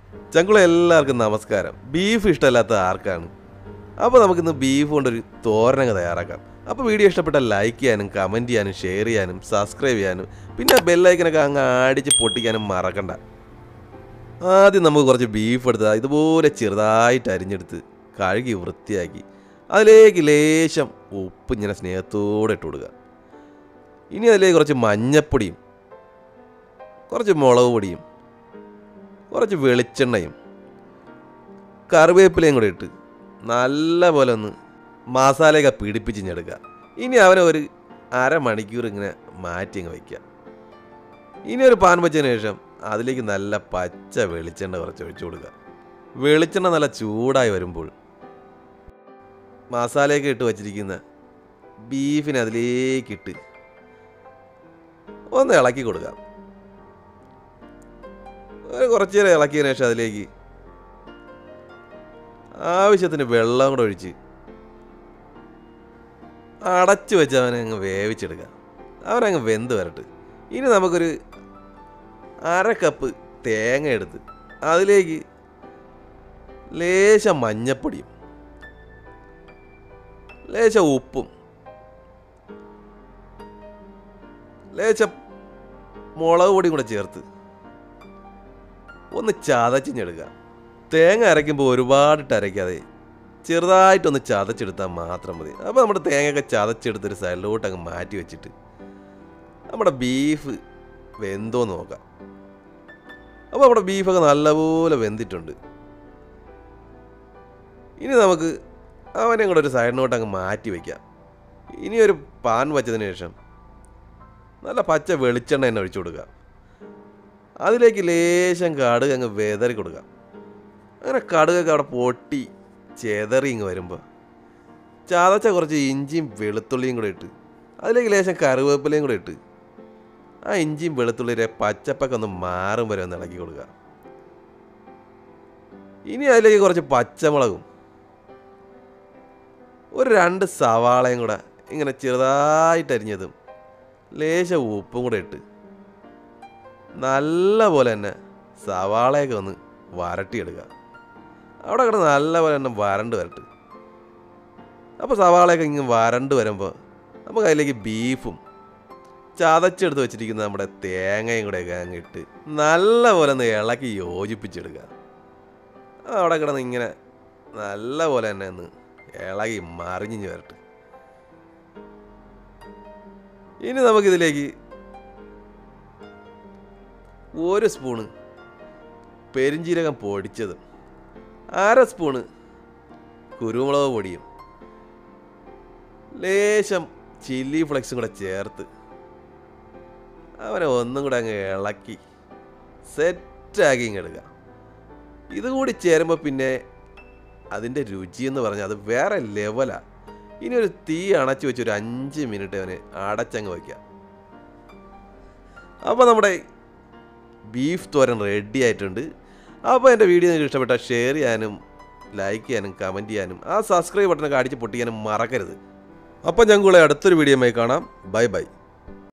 ചങ്കുള എല്ലാവർക്കും നമസ്കാരം ബീഫ് ഇഷ്ടമല്ലാത്ത ആർക്കാണ് അപ്പോൾ നമുക്കിന്ന് ബീഫ് കൊണ്ടൊരു തോരനങ്ങ് തയ്യാറാക്കാം അപ്പോൾ വീഡിയോ ഇഷ്ടപ്പെട്ടാൽ ലൈക്ക് ചെയ്യാനും കമൻറ്റ് ചെയ്യാനും ഷെയർ ചെയ്യാനും സബ്സ്ക്രൈബ് ചെയ്യാനും പിന്നെ ബെല്ലൈക്കനൊക്കെ അങ്ങ് അടിച്ച് പൊട്ടിക്കാനും മറക്കണ്ട ആദ്യം നമുക്ക് കുറച്ച് ബീഫ് എടുത്ത് ഇതുപോലെ ചെറുതായിട്ട് അരിഞ്ഞെടുത്ത് കഴുകി വൃത്തിയാക്കി അതിലേക്ക് ലേശം ഉപ്പ് ഇങ്ങനെ സ്നേഹത്തോടെ ഇട്ട് കൊടുക്കുക ഇനി അതിലേക്ക് കുറച്ച് മഞ്ഞപ്പൊടിയും കുറച്ച് മുളക് പൊടിയും കുറച്ച് വെളിച്ചെണ്ണയും കറിവേപ്പിലയും കൂടെ ഇട്ട് നല്ല പോലെ ഒന്ന് മസാലയൊക്കെ പിടിപ്പിച്ച് ഞെടുക്കുക ഇനി അവനെ ഒരു അരമണിക്കൂർ ഇങ്ങനെ മാറ്റി അങ്ങ് വയ്ക്കുക ഇനി ഒരു പാൻ വെച്ചതിന് ശേഷം അതിലേക്ക് നല്ല പച്ച വെളിച്ചെണ്ണ കുറച്ച് ഒഴിച്ചു കൊടുക്കുക വെളിച്ചെണ്ണ നല്ല ചൂടായി വരുമ്പോൾ മസാലയൊക്കെ ഇട്ട് വച്ചിരിക്കുന്ന ബീഫിനെ അതിലേക്കിട്ട് ഒന്ന് ഇളക്കി കൊടുക്കാം ഒരു കുറച്ച് നേരം ഇളക്കിയതിന് ശേഷം അതിലേക്ക് ആവശ്യത്തിന് വെള്ളം കൂടെ ഒഴിച്ച് അടച്ചു വെച്ച് അവനെ അങ്ങ് വേവിച്ചെടുക്കാം അവനങ്ങ് വെന്ത് വരട്ടെ ഇനി നമുക്കൊരു അര കപ്പ് തേങ്ങ എടുത്ത് അതിലേക്ക് ലേശം മഞ്ഞപ്പൊടിയും ലേശം ഉപ്പും ലേശം മുളക് പൊടിയും കൂടെ ചേർത്ത് ഒന്ന് ചതച്ചിഞ്ഞെടുക്കുക തേങ്ങ അരയ്ക്കുമ്പോൾ ഒരുപാടിട്ട് അരയ്ക്കാതെ ചെറുതായിട്ടൊന്ന് ചതച്ചെടുത്താൽ മാത്രം മതി അപ്പോൾ നമ്മുടെ തേങ്ങയൊക്കെ ചതച്ചെടുത്തൊരു സൈഡിലോട്ട് അങ്ങ് മാറ്റി വെച്ചിട്ട് നമ്മുടെ ബീഫ് വെന്തോ നോക്കാം അപ്പോൾ നമ്മുടെ ബീഫൊക്കെ നല്ലപോലെ വെന്തിട്ടുണ്ട് ഇനി നമുക്ക് അവനെ കൂടെ ഒരു സൈഡിനോട്ട് അങ്ങ് മാറ്റി വയ്ക്കാം ഇനി ഒരു പാൻ വച്ചതിന് ശേഷം നല്ല പച്ച വെളിച്ചെണ്ണ തന്നെ ഒഴിച്ചു കൊടുക്കുക അതിലേക്ക് ലേശം കടുക് അങ്ങ് വെതറി കൊടുക്കാം അങ്ങനെ കടുകൊക്കെ അവിടെ പൊട്ടി ചെതറി ഇങ്ങ് വരുമ്പോൾ ചതച്ച കുറച്ച് ഇഞ്ചിയും വെളുത്തുള്ളിയും കൂടെ ഇട്ട് അതിലേക്ക് ലേശം കറിവേപ്പിലയും കൂടെ ഇട്ട് ആ ഇഞ്ചിയും വെളുത്തുള്ളിയുടെ പച്ചപ്പൊക്കെ ഒന്ന് മാറും വരെ ഒന്ന് ഇളക്കി കൊടുക്കുക ഇനി അതിലേക്ക് കുറച്ച് പച്ചമുളകും ഒരു രണ്ട് സവാളയും കൂടെ ഇങ്ങനെ ചെറുതായിട്ട് അരിഞ്ഞതും ലേശം ഉപ്പും കൂടെ ഇട്ട് നല്ല പോലെ തന്നെ സവാളയൊക്കെ ഒന്ന് വരട്ടിയെടുക്കുക അവിടെ കിടന്ന് നല്ല പോലെ തന്നെ വരണ്ട് വരട്ട് അപ്പോൾ സവാളയൊക്കെ ഇങ്ങനെ വരണ്ട് വരുമ്പോൾ നമുക്ക് അതിലേക്ക് ബീഫും ചതച്ചെടുത്ത് വെച്ചിരിക്കുന്ന നമ്മുടെ തേങ്ങയും കൂടെയൊക്കെ അങ്ങ് ഇട്ട് നല്ല പോലെ ഒന്ന് ഇളക്കി യോജിപ്പിച്ചെടുക്കുക അവിടെ കിടന്ന് ഇങ്ങനെ നല്ല പോലെ തന്നെ ഒന്ന് ഇളകി മറിഞ്ഞിഞ്ഞ് വരട്ടെ ഇനി നമുക്കിതിലേക്ക് ഒരു സ്പൂണ് പെരിഞ്ജീരകം പൊടിച്ചത് അര സ്പൂണ് കുരുമുളക് പൊടിയും ലേശം ചില്ലി ഫ്ലെക്സും കൂടെ ചേർത്ത് അവനെ ഒന്നും കൂടെ അങ്ങ് ഇളക്കി സെറ്റാക്കി ഇങ്ങ് എടുക്കുക ഇതുകൂടി ചേരുമ്പോൾ പിന്നെ അതിൻ്റെ രുചി എന്ന് പറഞ്ഞാൽ അത് വേറെ ലെവലാണ് ഇനി ഒരു തീ അണച്ചു വെച്ച് ഒരു അഞ്ച് മിനിറ്റ് അവന് അടച്ചങ്ങ് വയ്ക്കാം അപ്പോൾ നമ്മുടെ ബീഫ് തോരൻ റെഡി ആയിട്ടുണ്ട് അപ്പോൾ എൻ്റെ വീഡിയോ നിങ്ങൾക്ക് ഇഷ്ടപ്പെട്ടാൽ ഷെയർ ചെയ്യാനും ലൈക്ക് ചെയ്യാനും കമൻറ്റ് ചെയ്യാനും ആ സബ്സ്ക്രൈബ് ബട്ടനൊക്കെ അടിച്ച് പൊട്ടിക്കാനും മറക്കരുത് അപ്പോൾ ഞങ്ങളെ അടുത്തൊരു വീഡിയോയുമായി കാണാം ബൈ ബൈ